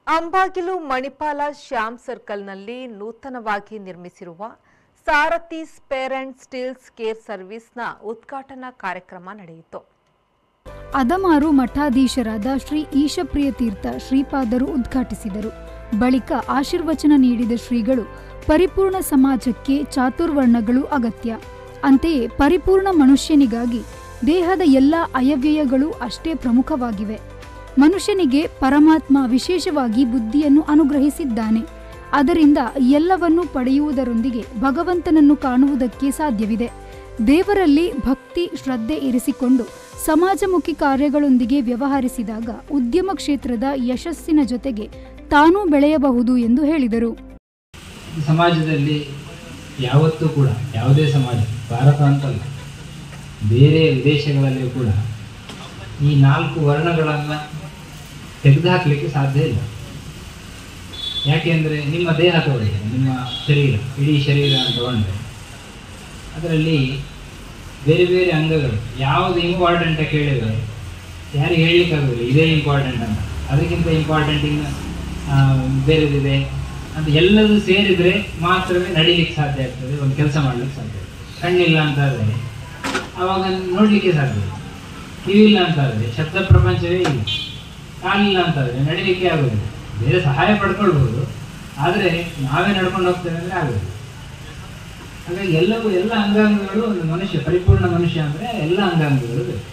ಅಂಬಾಗಿಲು ಮಣಿಪಾಲ ಶ್ಯಾಮ್ ಸರ್ಕಲ್ನಲ್ಲಿ ನೂತನವಾಗಿ ನಿರ್ಮಿಸಿರುವ Sarathi spare and steels care ಸರ್ವಿಸ್ನ ಉದ್ಘಾಟನಾ ಕಾರ್ಯಕ್ರಮ ನಡೆಯಿತು ಅದಮಾರು ಮಠಾಧೀಶರಾದ ಶ್ರೀ ಈಶಪ್ರಿಯ ತೀರ್ಥ ಶ್ರೀಪಾದರು ಉದ್ಘಾಟಿಸಿದರು ಬಳಿಕ ಆಶೀರ್ವಚನ ನೀಡಿದ ಶ್ರೀಗಳು ಪರಿಪೂರ್ಣ ಸಮಾಜಕ್ಕೆ ಚಾತುರ್ವರ್ಣಗಳು ಅಗತ್ಯ ಅಂತೆಯೇ ಪರಿಪೂರ್ಣ ಮನುಷ್ಯನಿಗಾಗಿ ದೇಹದ ಎಲ್ಲ ಅಯವ್ಯಯಗಳು ಅಷ್ಟೇ ಪ್ರಮುಖವಾಗಿವೆ ಮನುಷ್ಯನಿಗೆ ಪರಮಾತ್ಮ ವಿಶೇಷವಾಗಿ ಬುದ್ಧಿಯನ್ನು ಅನುಗ್ರಹಿಸಿದ್ದಾನೆ ಅದರಿಂದ ಎಲ್ಲವನ್ನೂ ಪಡೆಯುವುದರೊಂದಿಗೆ ಭಗವಂತನನ್ನು ಕಾಣುವುದಕ್ಕೆ ಸಾಧ್ಯವಿದೆ ದೇವರಲ್ಲಿ ಭಕ್ತಿ ಶ್ರದ್ಧೆ ಇರಿಸಿಕೊಂಡು ಸಮಾಜಮುಖಿ ಕಾರ್ಯಗಳೊಂದಿಗೆ ವ್ಯವಹರಿಸಿದಾಗ ಉದ್ಯಮ ಕ್ಷೇತ್ರದ ಯಶಸ್ಸಿನ ಜೊತೆಗೆ ತಾನೂ ಬೆಳೆಯಬಹುದು ಎಂದು ಹೇಳಿದರು ಸಮಾಜದಲ್ಲಿ ಯಾವತ್ತೂ ಕೂಡ ಯಾವುದೇ ಸಮಾಜ ಭಾರತ ಅಂತಲ್ಲ ಬೇರೆ ವಿದೇಶಗಳಲ್ಲಿಯೂ ಕೂಡ ಈ ನಾಲ್ಕು ವರ್ಣಗಳನ್ನು ತೆಗೆದುಹಾಕಲಿಕ್ಕೆ ಸಾಧ್ಯ ಇಲ್ಲ ಯಾಕೆಂದರೆ ನಿಮ್ಮ ದೇಹ ತಗೊಳ್ಳಿ ನಿಮ್ಮ ಶರೀರ ಇಡೀ ಶರೀರ ಅಂತ ತಗೊಂಡ್ರೆ ಅದರಲ್ಲಿ ಬೇರೆ ಬೇರೆ ಅಂಗಗಳು ಯಾವುದು ಇಂಪಾರ್ಟೆಂಟ್ ಕೇಳಿದರೆ ಯಾರಿಗೆ ಹೇಳಲಿಕ್ಕಾಗೋದಿಲ್ಲ ಇದೇ ಇಂಪಾರ್ಟೆಂಟ್ ಅಂತ ಅದಕ್ಕಿಂತ ಇಂಪಾರ್ಟೆಂಟ್ ಇನ್ನು ಆ, ಬೇರೆದಿದೆ ಅಂತ ಎಲ್ಲದೂ ಸೇರಿದರೆ ಮಾತ್ರವೇ ನಡಿಲಿಕ್ಕೆ ಸಾಧ್ಯ ಆಗ್ತದೆ ಒಂದು ಕೆಲಸ ಮಾಡಲಿಕ್ಕೆ ಸಾಧ್ಯ ಕಣ್ಣಿಲ್ಲ ಅಂತಾದರೆ ಆವಾಗ ನೋಡಲಿಕ್ಕೆ ಸಾಧ್ಯ ಇಲ್ಲ ಕಿವಿ ಇಲ್ಲ ಅಂತಾದರೆ ಶಬ್ದ ಪ್ರಪಂಚವೇ ಇಲ್ಲ ಕಾಲಿಲ್ಲ ಅಂತಾದರೆ ನಡಿಲಿಕ್ಕೆ ಆಗೋದಿಲ್ಲ ಬೇರೆ ಸಹಾಯ ಪಡ್ಕೊಳ್ಬೋದು ಆದರೆ ನಾವೇ ನಡ್ಕೊಂಡು ಹೋಗ್ತೇವೆ ಅಂದರೆ ಆಗೋದಿಲ್ಲ ಹಾಗಾಗಿ ಎಲ್ಲವೂ ಎಲ್ಲ ಅಂಗಾಂಗಗಳು ಒಂದು ಮನುಷ್ಯ ಪರಿಪೂರ್ಣ ಮನುಷ್ಯ ಅಂದರೆ ಎಲ್ಲ ಅಂಗಾಂಗಗಳು ಬೇಕು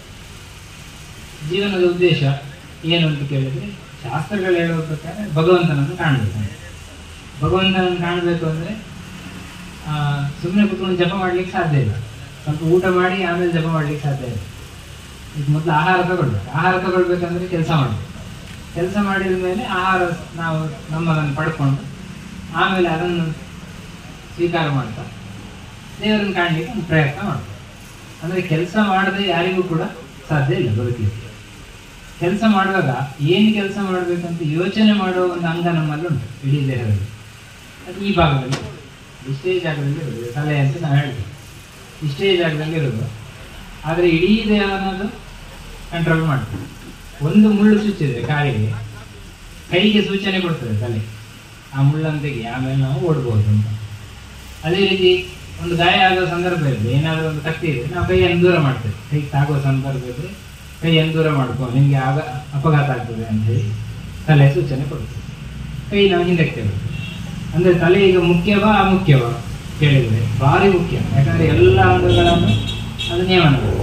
ಜೀವನದ ಉದ್ದೇಶ ಏನು ಅಂತ ಕೇಳಿದ್ರೆ ಶಾಸ್ತ್ರಗಳು ಹೇಳುವ ಪ್ರಕಾರ ಭಗವಂತನನ್ನು ಕಾಣಬೇಕು ಅಂತ. ಭಗವಂತನನ್ನು ಕಾಣಬೇಕು ಅಂದರೆ ಸುಮ್ಮನೆ ಕುತ್ಕೊಂಡು ಜಪ ಮಾಡ್ಲಿಕ್ಕೆ ಸಾಧ್ಯ ಇಲ್ಲ ಸ್ವಲ್ಪ ಊಟ ಮಾಡಿ ಆಮೇಲೆ ಜಪ ಮಾಡ್ಲಿಕ್ಕೆ ಸಾಧ್ಯ ಇಲ್ಲ ಈಗ ಮೊದಲು ಆಹಾರ ತಗೊಳ್ಬೇಕು ಆಹಾರ ತಗೊಳ್ಬೇಕಂದ್ರೆ ಕೆಲಸ ಮಾಡಬೇಕು ಕೆಲಸ ಮಾಡಿದ ಮೇಲೆ ಆಹಾರ ನಾವು ನಮ್ಮದನ್ನು ಪಡ್ಕೊಂಡು ಆಮೇಲೆ ಅದನ್ನು ಸ್ವೀಕಾರ ಮಾಡ್ತಾ ದೇವರನ್ನು ಕಾಣಲಿಕ್ಕೆ ಒಂದು ಪ್ರಯತ್ನ ಮಾಡಬೇಕು ಅಂದರೆ ಕೆಲಸ ಮಾಡದೆ ಯಾರಿಗೂ ಕೂಡ ಸಾಧ್ಯ ಇಲ್ಲ ಬದುಕಲಿಕ್ಕೆ ಕೆಲಸ ಮಾಡುವಾಗ ಏನು ಕೆಲಸ ಮಾಡಬೇಕಂತ ಯೋಚನೆ ಮಾಡುವ ಒಂದು ಅಂಗ ನಮ್ಮಲ್ಲಿ ಉಂಟು ಇಡೀ ದೇಹದಲ್ಲಿ ಅದು ಈ ಭಾಗದಲ್ಲಿ ಇಷ್ಟೇ ಜಾಗದಲ್ಲಿ ಇರೋದು ತಲೆ ಅಂತ ನಾವು ಹೇಳ್ತೀವಿ ಇಷ್ಟೇ ಜಾಗದಲ್ಲಿ ಇರೋದು ಆದರೆ ಇಡೀ ದೇಹ ಅನ್ನೋದು ಕಂಟ್ರೋಲ್ ಮಾಡ್ತದೆ ಒಂದು ಮುಳ್ಳು ಚುಚ್ಚಿದ್ರೆ ಕಾಲಿಗೆ ಕೈಗೆ ಸೂಚನೆ ಕೊಡ್ತದೆ ತಲೆ ಆ ಮುಳ್ಳನ್ನು ತೆಗಿ ಆಮೇಲೆ ನಾವು ಓಡ್ಬೋದು ಅಂತ ಅದೇ ರೀತಿ ಒಂದು ಗಾಯ ಆಗೋ ಸಂದರ್ಭ ಇದ್ರೆ ಏನಾದರೂ ಒಂದು ಕತ್ತಿ ಇದ್ರೆ ನಾವು ಕೈಯನ್ನು ದೂರ ಮಾಡ್ತೇವೆ ಕೈ ತಾಗುವ ಸಂದರ್ಭ ಇದ್ರೆ ಕೈಯನ್ನು ದೂರ ಮಾಡ್ಕೊ ನಿಮಗೆ ಆಗ ಅಪಘಾತ ಆಗ್ತದೆ ಅಂತ ಹೇಳಿ ತಲೆ ಸೂಚನೆ ಕೊಡ್ತದೆ ಕೈ ನಾವು ಹಿಂದಕ್ಕೆ ತೆಗೆದು ಅಂದ್ರೆ ತಲೆ ಈಗ ಮುಖ್ಯವಾ ಅಮುಖ್ಯವಾ ಕೇಳಿದ್ರೆ ಭಾರಿ ಮುಖ್ಯ ಯಾಕಂದ್ರೆ ಎಲ್ಲ ಅಂಗಗಳನ್ನು ಅದು ನಿಯಮನ ಮಾಡ್ತದೆ.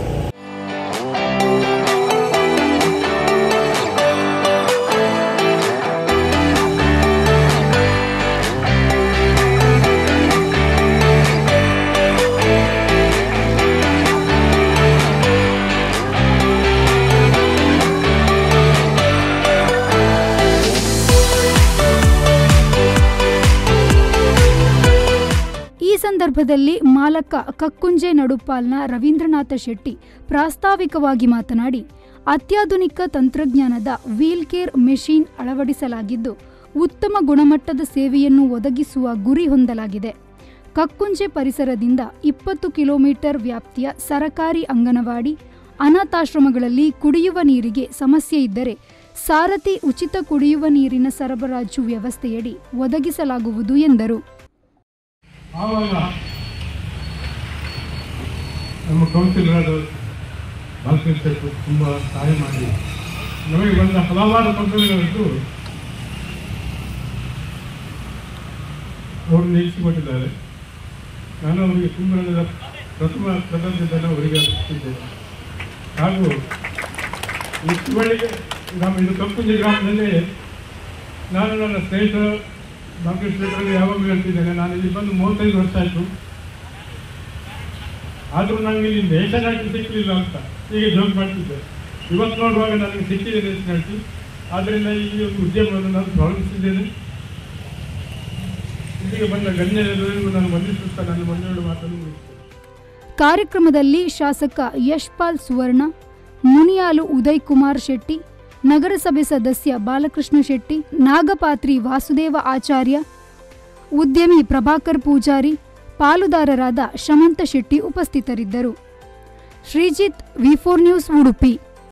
ಈ ಸಂದರ್ಭದಲ್ಲಿ ಮಾಲಕ ಕಕ್ಕುಂಜೆ ನಡುಪಾಲ್ನ ರವೀಂದ್ರನಾಥ ಶೆಟ್ಟಿ ಪ್ರಾಸ್ತಾವಿಕವಾಗಿ ಮಾತನಾಡಿ ಅತ್ಯಾಧುನಿಕ ತಂತ್ರಜ್ಞಾನದ ವೀಲ್ ಕೇರ್ ಮೆಷಿನ್ ಅಳವಡಿಸಲಾಗಿದ್ದು ಉತ್ತಮ ಗುಣಮಟ್ಟದ ಸೇವೆಯನ್ನು ಒದಗಿಸುವ ಗುರಿ ಹೊಂದಲಾಗಿದೆ ಕಕ್ಕುಂಜೆ ಪರಿಸರದಿಂದ ಇಪ್ಪತ್ತು ಕಿಲೋಮೀಟರ್ ವ್ಯಾಪ್ತಿಯ ಸರಕಾರಿ ಅಂಗನವಾಡಿ ಅನಾಥಾಶ್ರಮಗಳಲ್ಲಿ ಕುಡಿಯುವ ನೀರಿಗೆ ಸಮಸ್ಯೆ ಇದ್ದರೆ ಸಾರಥಿ ಉಚಿತ ಕುಡಿಯುವ ನೀರಿನ ಸರಬರಾಜು ವ್ಯವಸ್ಥೆಯಡಿ ಒದಗಿಸಲಾಗುವುದು ಎಂದರು ಆವಾಗ ನಮ್ಮ ಕೌನ್ಸಿಲರ್ ಬಾಲಕೃಷ್ಣ ತುಂಬ ಸಹಾಯ ಮಾಡಿ ನಮಗೆ ಬಂದ ಹಲವಾರು ತೊಂದರೆಗಳಿದ್ದು ಅವರು ನಿಲ್ಲಿಸಿಕೊಟ್ಟಿದ್ದಾರೆ ನಾನು ಅವರಿಗೆ ಕುಂಭರಣದ ಪ್ರಥಮ ಪ್ರಪಂಚದಲ್ಲಿ ಅವರಿಗೆ ಅರ್ಪಿಸಿದ್ದೇನೆ ಹಾಗೂ ಈ ಶಿವಳಿಗೆ ನಮ್ಮ ಇದು ಕಪ್ಪುಂಜಿ ಗ್ರಾಮದಲ್ಲಿ ನಾನು ನನ್ನ ಸ್ನೇಹಿತರ ಬಾಲಕೃಷ್ಣರಲ್ಲಿ ಯಾವಾಗಲೂ ಹೇಳ್ತಿದ್ದೇನೆ ನಾನು ಇಲ್ಲಿ ಬಂದು ಮೂವತ್ತೈದು ವರ್ಷ ಆಯಿತು ಆದರೂ ನನಗೆ ಇಲ್ಲಿ ನೇಷನಾಲಿಟಿ ಸಿಕ್ಕಲಿಲ್ಲ ಅಂತ ಹೀಗೆ ಜೋಕ್ ಮಾಡ್ತಿದ್ದೆ ಇವತ್ತು ನೋಡುವಾಗ ನನಗೆ ಸಿಕ್ಕಿದೆ ನೇಷನಾಲಿಟಿ ಆದ್ದರಿಂದ ಈ ಒಂದು ಉದ್ಯಮವನ್ನು ನಾನು ಪ್ರಾರಂಭಿಸಿದ್ದೇನೆ ಇಲ್ಲಿಗೆ ಬಂದ ಗಣ್ಯರೆಲ್ಲರಿಗೂ ನಾನು ವಂದಿಸುತ್ತಾ ನನ್ನ ಮೊನ್ನೆರಡು ಮಾತನ್ನು ಮುಗಿಸ್ತೇನೆ ಕಾರ್ಯಕ್ರಮದಲ್ಲಿ ಶಾಸಕ ಯಶ್ಪಾಲ್ ಸುವರ್ಣ ಮುನಿಯಾಲು ಉದಯ್ ಕುಮಾರ್ ಶೆಟ್ಟಿ ನಗರಸಭೆ ಸದಸ್ಯ ಬಾಲಕೃಷ್ಣ ಶೆಟ್ಟಿ ನಾಗಪಾತ್ರಿ ವಾಸುದೇವ ಆಚಾರ್ಯ ಉದ್ಯಮಿ ಪ್ರಭಾಕರ್ ಪೂಜಾರಿ ಪಾಲುದಾರರಾದ ಶಮಂತ ಶೆಟ್ಟಿ ಉಪಸ್ಥಿತರಿದ್ದರು Shreejith V four News Udupi